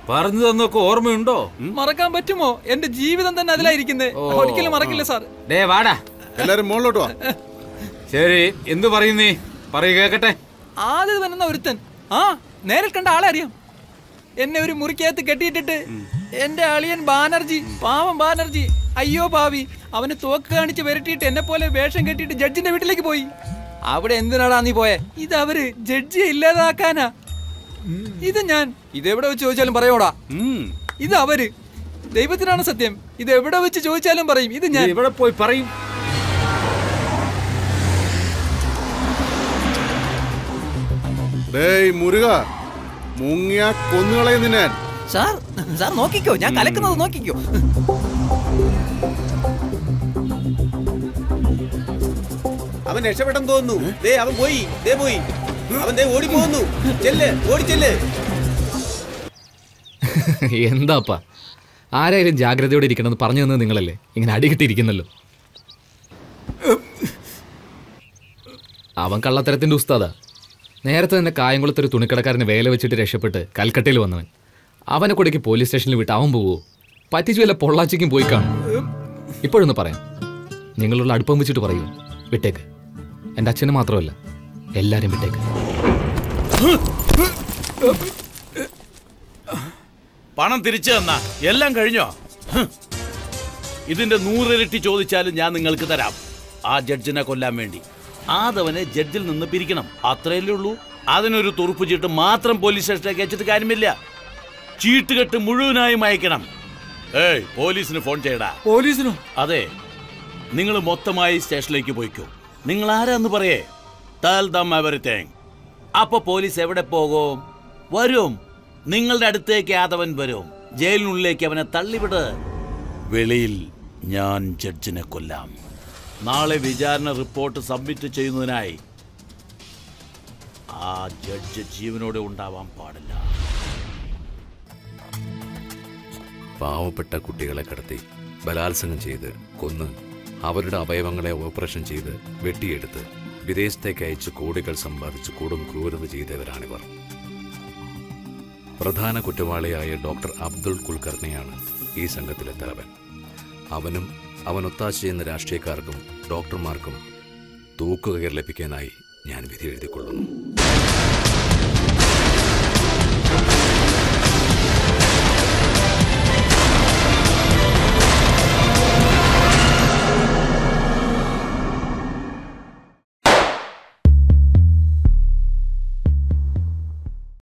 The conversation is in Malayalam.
പറഞ്ഞു തന്നൊക്കെ ഓർമ്മയുണ്ടോ മറക്കാൻ പറ്റുമോ എന്റെ ജീവിതം തന്നെ അതിലായിരിക്കുന്നേ ഓ, ഒരിക്കലും മറക്കില്ല സാർ ഡേ വാടാ എല്ലാരും മുകളിലോട്ട് വാ ശരി എന്തു പറയുന്നേ പറയൂ കേക്കട്ടെ ആദ്യം വരുന്ന ഒരുത്തൻ ആ നേരിൽ കണ്ട ആളെ അറിയാം എന്നെ ഒരു മുറിക്കകത്ത് കെട്ടിയിട്ടിട്ട് എന്റെ അളിയൻ ബാനർജി പാവം ബാനർജി അയ്യോ പാവി അവന് തോക്ക് കാണിച്ച് വരട്ടിയിട്ട് എന്നെ പോലെ വേഷം കെട്ടിയിട്ട് ജഡ്ജിന്റെ വീട്ടിലേക്ക് പോയി അവിടെ എന്തിനാടാ നീ പോയെ ഇത് അവര് ജഡ്ജിയെ ഇല്ലാതാക്കാനാ ഇത് ഞാൻ ഇതെവിടെ വെച്ച് ചോദിച്ചാലും പറയോടാ ഇത് അവര് ദൈവത്തിനാണ് സത്യം ഇത് എവിടെ വെച്ച് ചോദിച്ചാലും പറയും ഇത് ഞാൻ ഇവിടെ പോയി പറയും ഡേയ് മുരുക മുങ്ങിയ കൊന്നുകളയും നിന്നെ സാർ സാർ നോക്കിക്കോ ഞാൻ കലക്കുന്നത് നോക്കിക്കോ അവൻ രക്ഷപ്പെട്ടെന്ന് തോന്നുന്നു ദേ അവൻ പോയി ദേ പോയി അവൻ ദേ ഓടി പോകുന്നു ചെല്ല് ഓടിച്ചെല്ല് എന്താപ്പാ ആരായാലും ജാഗ്രതയോടെ ഇരിക്കണമെന്ന് പറഞ്ഞു തന്നത് നിങ്ങളല്ലേ ഇങ്ങനെ അടികിട്ടിരിക്കുന്നല്ലോ അവൻ കള്ളത്തരത്തിന്റെ ഉസ്താദാ നേരത്തെ തന്നെ കായംകുളത്തൊരു തുണിക്കടക്കാരന് വേല വെച്ചിട്ട് രക്ഷപ്പെട്ട് കൽക്കട്ടയിൽ വന്നവൻ അവനെ കൊടുക്കി പോലീസ് സ്റ്റേഷനിൽ വിട്ട് അവൻ പോവോ പറ്റിച്ചു വല്ല പൊള്ളാച്ചിക്കും പോയി കാണും ഇപ്പോഴൊന്ന് പറയാം നിങ്ങളുള്ള അടുപ്പം വെച്ചിട്ട് പറയൂ വിട്ടേക്ക് എൻ്റെ അച്ഛന് മാത്രമല്ല എല്ലാരും വിട്ടേക്ക് പണം തിരിച്ചു തന്നാ എല്ലാം കഴിഞ്ഞോ ഹ്. ഇതിന്റെ നൂറിരട്ടി ചോദിച്ചാലും ഞാൻ നിങ്ങൾക്ക് തരാം ആ ജഡ്ജിനെ കൊല്ലാൻ വേണ്ടി ആദവനെ ജഡ്ജിൽ നിന്ന് പിരിക്കണം അത്രയല്ലേ ഉള്ളൂ അതിനൊരു തുറുപ്പ് ചീട്ട് മാത്രം പോലീസ് സ്റ്റേഷനിലേക്ക് അയച്ചിട്ട് കാര്യമില്ല ചീട്ടുകെട്ട് മുഴുവനായും അയക്കണം ഏയ് പോലീസിന് ഫോൺ ചെയ്യടാ പോലീസിനോ അതെ നിങ്ങൾ മൊത്തമായി സ്റ്റേഷനിലേക്ക് പോയിക്കോ നിങ്ങൾ ആരാന്ന് പറയേ ടെൽ ദം എവറിത്തിങ് അപ്പൊ പോലീസ് എവിടെ പോകും വരും നിങ്ങളുടെ അടുത്തേക്ക് ആദവൻ വരും ജയിലിനുള്ളിലേക്ക് അവനെ തള്ളിവിട് വെളിയിൽ ഞാൻ ജഡ്ജിനെ കൊല്ലാം നാളെ വിചാരണ റിപ്പോർട്ട് സബ്മിറ്റ് ചെയ്യുന്നതിനായി ആ ജഡ്ജ് ജീവനോടെ ഉണ്ടാവാൻ പാടില്ല പാവപ്പെട്ട കുട്ടികളെ കടത്തി ബലാത്സംഗം ചെയ്ത് കൊന്ന് അവരുടെ അവയവങ്ങളെ ഓപ്പറേഷൻ ചെയ്ത് വെട്ടിയെടുത്ത് വിദേശത്തേക്ക് അയച്ച് കോടികൾ സമ്പാദിച്ച് കൊടും ക്രൂരത ചെയ്തവരാണിവർ പ്രധാന കുറ്റവാളിയായ ഡോക്ടർ അബ്ദുൾ കുൽക്കർണിയാണ് ഈ സംഘത്തിലെ തലവൻ അവനും അവനൊത്താശ ചെയ്യുന്ന രാഷ്ട്രീയക്കാർക്കും ഡോക്ടർമാർക്കും തൂക്കുകയർ ലഭിക്കാനായി ഞാൻ വിധി എഴുതിക്കൊള്ളുന്നു